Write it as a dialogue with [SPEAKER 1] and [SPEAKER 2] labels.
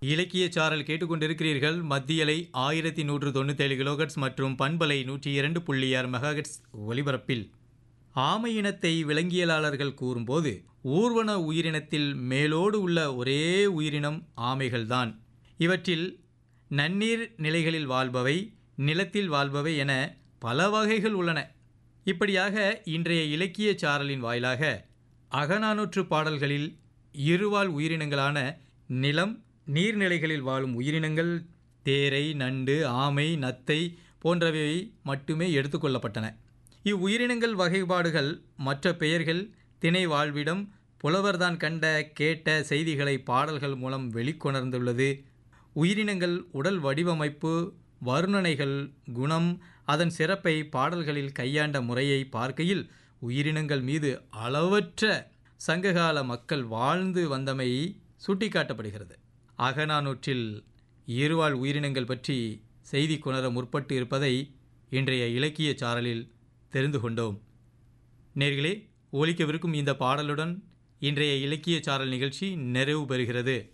[SPEAKER 1] இலக்கிய சாரல் கேட்டுக்கொண்டிருக்கிறீர்கள் மத்தியலை ஆயிரத்தி நூற்று தொண்ணூத்தேழு கிலோகட்ஸ் மற்றும் பண்பலை நூற்றி இரண்டு புள்ளி ஆறு மெகாஹெட்ஸ் ஒலிபரப்பில் ஆமை இனத்தை விலங்கியலாளர்கள் கூறும்போது ஊர்வன உயிரினத்தில் மேலோடு உள்ள ஒரே உயிரினம் ஆமைகள்தான் இவற்றில் நன்னீர் நிலைகளில் வாழ்பவை நிலத்தில் வாழ்பவை என பல வகைகள் உள்ளன இப்படியாக இன்றைய இலக்கிய சாரலின் வாயிலாக அகநானூற்று பாடல்களில் இருவாழ் உயிரினங்களான நிலம் நீர்நிலைகளில் வாழும் உயிரினங்கள் தேரை நண்டு ஆமை நத்தை போன்றவை மட்டுமே எடுத்துக்கொள்ளப்பட்டன இவ்வுயிரினங்கள் வகைப்பாடுகள் மற்ற பெயர்கள் திணை வாழ்விடம் புலவர்தான் கண்ட கேட்ட செய்திகளை பாடல்கள் மூலம் வெளிக்கொணர்ந்துள்ளது உயிரினங்கள் உடல் வடிவமைப்பு வர்ணனைகள் குணம் அதன் சிறப்பை பாடல்களில் கையாண்ட முறையை பார்க்கையில் உயிரினங்கள் மீது அளவற்ற சங்ககால மக்கள் வாழ்ந்து வந்தமை சுட்டிக்காட்டப்படுகிறது அகநானூற்றில் இருவாழ் உயிரினங்கள் பற்றி செய்தி கொணர முற்பட்டு இருப்பதை இன்றைய இலக்கிய சாரலில் தெரிந்து கொண்டோம் நேர்களே ஒலிக்கவிருக்கும் இந்த பாடலுடன் இன்றைய இலக்கிய சாரல் நிகழ்ச்சி நிறைவு பெறுகிறது